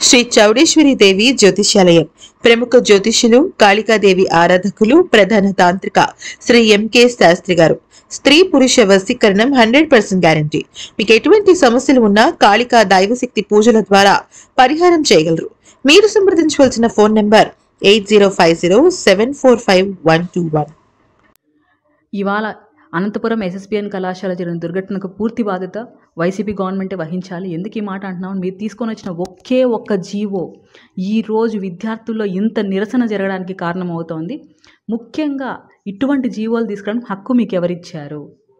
శ్రీ చౌడేశ్వరి దేవి జ్యోతిష్యాలయం ప్రముఖ జ్యోతిష్యులు కాళికాదేవి ఆరాధకులు ప్రధాన తాంత్రిక శ్రీ ఎంకే శాస్త్రి గారు స్త్రీ పురుష వశీకరణం హండ్రెడ్ పర్సెంట్ గ్యారంటీ మీకు ఎటువంటి సమస్యలు ఉన్నా కాళికా దైవశక్తి పూజల ద్వారా పరిహారం చేయగలరు మీరు సంప్రదించవలసిన phone number eight zero five zero seven four five one two one ఇవాళ అనంతపురం ఎస్ఎస్బిఎన్ కళాశాల జరిగిన దుర్ఘటనకు పూర్తి బాధ్యత వైసీపీ గవర్నమెంటే వహించాలి ఎందుకు ఈ మాట అంటున్నాం మీరు తీసుకొని వచ్చిన ఒకే ఒక్క జీవో ఈరోజు విద్యార్థుల్లో ఇంత నిరసన జరగడానికి కారణమవుతోంది ముఖ్యంగా ఇటువంటి జీవోలు తీసుకురావడం హక్కు మీకు ఎవరిచ్చారు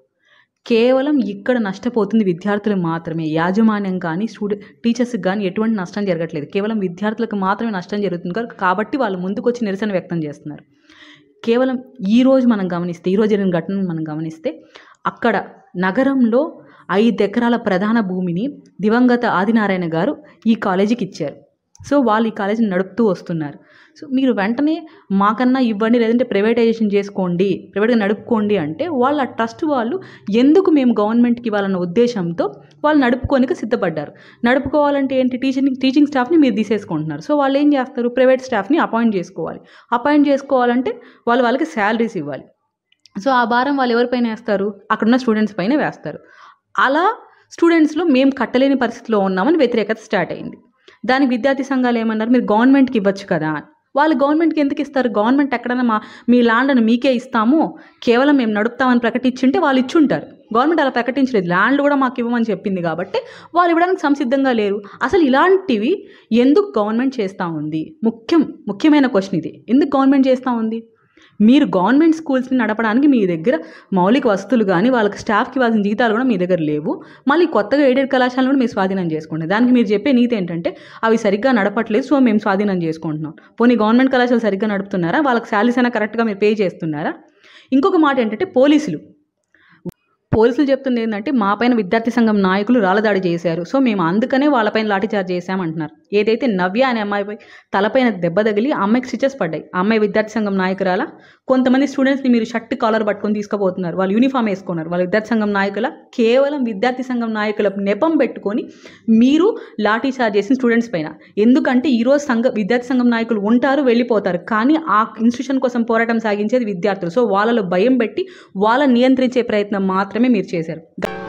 కేవలం ఇక్కడ నష్టపోతుంది విద్యార్థులు మాత్రమే యాజమాన్యం కానీ స్టూడెంట్ టీచర్స్కి కానీ ఎటువంటి నష్టం జరగట్లేదు కేవలం విద్యార్థులకు మాత్రమే నష్టం జరుగుతుంది కనుక కాబట్టి వాళ్ళు ముందుకు వచ్చి నిరసన వ్యక్తం చేస్తున్నారు కేవలం ఈ రోజు మనం గమనిస్తే ఈ రోజు జరిగిన ఘటనను మనం గమనిస్తే అక్కడ నగరంలో ఐదు ఎకరాల ప్రధాన భూమిని దివంగత ఆదినారాయణ గారు ఈ కాలేజీకి ఇచ్చారు సో వాళ్ళు ఈ కాలేజీని నడుపుతూ వస్తున్నారు సో మీరు వెంటనే మాకన్నా ఇవ్వండి లేదంటే ప్రైవేటైజేషన్ చేసుకోండి ప్రైవేట్గా నడుపుకోండి అంటే వాళ్ళ ట్రస్ట్ వాళ్ళు ఎందుకు మేము గవర్నమెంట్కి ఇవ్వాలన్న ఉద్దేశంతో వాళ్ళు నడుపుకోనికి సిద్ధపడ్డారు నడుపుకోవాలంటే ఏంటి టీచింగ్ టీచింగ్ స్టాఫ్ని మీరు తీసేసుకుంటున్నారు సో వాళ్ళు ఏం చేస్తారు ప్రైవేట్ స్టాఫ్ని అపాయింట్ చేసుకోవాలి అపాయింట్ చేసుకోవాలంటే వాళ్ళు వాళ్ళకి శాలరీస్ ఇవ్వాలి సో ఆ భారం వాళ్ళు ఎవరిపైన వేస్తారు అక్కడున్న స్టూడెంట్స్ పైన వేస్తారు అలా స్టూడెంట్స్లో మేము కట్టలేని పరిస్థితిలో ఉన్నామని వ్యతిరేకత స్టార్ట్ అయింది దానికి విద్యార్థి సంఘాలు ఏమన్నారు మీరు గవర్నమెంట్కి ఇవ్వచ్చు కదా అని. వాళ్ళు గవర్నమెంట్కి ఎందుకు ఇస్తారు గవర్నమెంట్ ఎక్కడైనా మా మీ ల్యాండ్ను మీకే ఇస్తాము కేవలం మేము నడుపుతామని ప్రకటించుంటే వాళ్ళు ఇచ్చుంటారు గవర్నమెంట్ అలా ప్రకటించలేదు ల్యాండ్ కూడా మాకు ఇవ్వమని చెప్పింది కాబట్టి వాళ్ళు ఇవ్వడానికి సంసిద్ధంగా లేరు అసలు ఇలాంటివి ఎందుకు గవర్నమెంట్ చేస్తూ ఉంది ముఖ్యం ముఖ్యమైన క్వశ్చన్ ఇది ఎందుకు గవర్నమెంట్ చేస్తూ ఉంది మీరు గవర్నమెంట్ స్కూల్స్ని నడపడానికి మీ దగ్గర మౌలిక వస్తువులు కానీ వాళ్ళకి స్టాఫ్కి ఇవ్వాల్సిన జీతాలు కూడా మీ దగ్గర లేవు మళ్ళీ కొత్తగా ఎయిడెడ్ కళాశాలను కూడా మీరు స్వాధీనం చేసుకోండి దానికి మీరు చెప్పే నీతి ఏంటంటే అవి సరిగ్గా నడపట్లేదు సో మేము స్వాధీనం చేసుకుంటున్నాం పోనీ గవర్నమెంట్ కళాశాలలు సరిగ్గా నడుపుతున్నారా వాళ్ళకి శాలరీస్ అయినా కరెక్ట్గా మీరు పే చేస్తున్నారా ఇంకొక మాట ఏంటంటే పోలీసులు పోలీసులు చెప్తుంది ఏంటంటే మా పైన విద్యార్థి సంఘం నాయకులు రాళ్ళదాడి చేశారు సో మేము అందుకనే వాళ్ళపైన లాఠీచార్జ్ చేశామంటున్నారు ఏదైతే నవ్య అనే అమ్మాయిపై తలపైన దెబ్బ తగిలి ఆ అమ్మాయికి స్టిచెస్ పడ్డాయి ఆ అమ్మాయి విద్యార్థి సంఘం నాయకురాల కొంతమంది స్టూడెంట్స్ని మీరు షర్ట్ కాలర్ పట్టుకొని తీసుకుపోతున్నారు వాళ్ళు యూనిఫామ్ వేసుకున్నారు వాళ్ళ విద్యార్థి సంఘం నాయకుల కేవలం విద్యార్థి సంఘం నాయకుల నెపం పెట్టుకొని మీరు లాఠీ చార్జ్ చేసిన స్టూడెంట్స్ పైన ఎందుకంటే ఈరోజు సంఘ విద్యార్థి సంఘం నాయకులు ఉంటారు వెళ్ళిపోతారు కానీ ఆ ఇన్స్టిట్యూషన్ కోసం పోరాటం సాగించేది విద్యార్థులు సో వాళ్ళలో భయం పెట్టి వాళ్ళని నియంత్రించే ప్రయత్నం మాత్రమే మీరు చేశారు